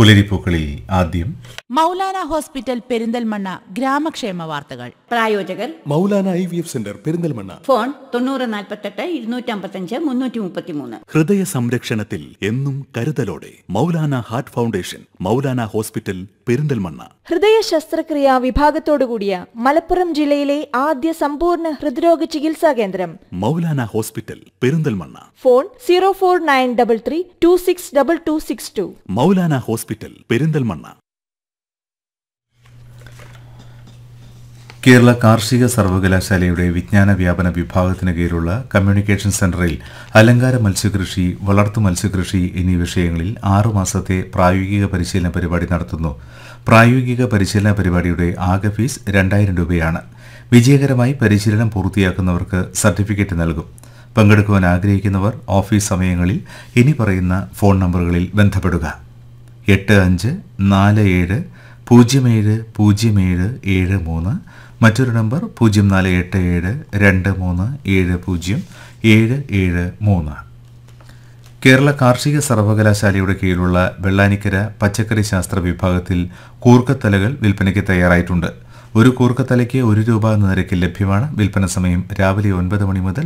പുലരിപ്പൂക്കളിൽ ആദ്യം മൗലാന ഹോസ്പിറ്റൽ പെരിന്തൽമണ്ണ ഗ്രാമക്ഷേമ വാർത്തകൾ പ്രായോജകർ Moulana I V F centre Perinthalmanna phone തൊണ്ണൂറ് നാൽപ്പത്തെട്ട് ഇരുന്നൂറ്റമ്പത്തഞ്ച് മുന്നൂറ്റി മുപ്പത്തിമൂന്ന് ഹൃദയ സംരക്ഷണത്തിൽ എന്നും കരുതലോടെ Moulana heart foundation Moulana hospital Perinthalmanna ഹൃദയ ശസ്ത്രക്രിയ വിഭാഗത്തോടുകൂടിയ മലപ്പുറം ജില്ലയിലെ ആദ്യ സമ്പൂർണ്ണ ഹൃദ്രോഗ ചികിത്സാ കേന്ദ്രം Moulana hospital Perinthalmanna phone zero four nine double three two six double two six two Moulana hospital Perinthalmanna Kerala കാർഷിക സർവകലാശാലയുടെ വിജ്ഞാന വ്യാപന വിഭാഗത്തിന് കീഴിലുള്ള കമ്മ്യൂണിക്കേഷൻ സെന്ററിൽ അലങ്കാര മത്സ്യകൃഷി വളർത്തു മത്സ്യകൃഷി എന്നീ വിഷയങ്ങളിൽ ആറുമാസത്തെ പ്രായോഗിക പരിശീലന പരിപാടി നടത്തുന്നു പ്രായോഗിക പരിശീലന പരിപാടിയുടെ ആകെ ഫീസ് രണ്ടായിരം രൂപയാണ് വിജയകരമായി പരിശീലനം പൂർത്തിയാക്കുന്നവർക്ക് സർട്ടിഫിക്കറ്റ് നൽകും പങ്കെടുക്കുവാൻ ആഗ്രഹിക്കുന്നവർ ഓഫീസ് സമയങ്ങളിൽ ഇനി പറയുന്ന ഫോൺ നമ്പറുകളിൽ ബന്ധപ്പെടുക എട്ട് അഞ്ച് നാല് ഏഴ് പൂജ്യം ഏഴ് പൂജ്യം ഏഴ് ഏഴ് മൂന്ന് മറ്റൊരു നമ്പർ പൂജ്യം നാല് എട്ട് ഏഴ് രണ്ട് മൂന്ന് ഏഴ് പൂജ്യം ഏഴ് ഏഴ് മൂന്ന് കേരള കാർഷിക സർവകലാശാലയുടെ കീഴിലുള്ള വെള്ളാനിക്കര പച്ചക്കറി ശാസ്ത്ര വിഭാഗത്തിൽ കൂർക്കത്തലകൾ വിൽപ്പനയ്ക്ക് തയ്യാറായിട്ടുണ്ട് ഒരു കൂർക്കത്തലയ്ക്ക് ഒരു രൂപ എന്ന നിരക്കിൽ ലഭ്യമാണ് വിൽപ്പന സമയം രാവിലെ ഒൻപത് മണി മുതൽ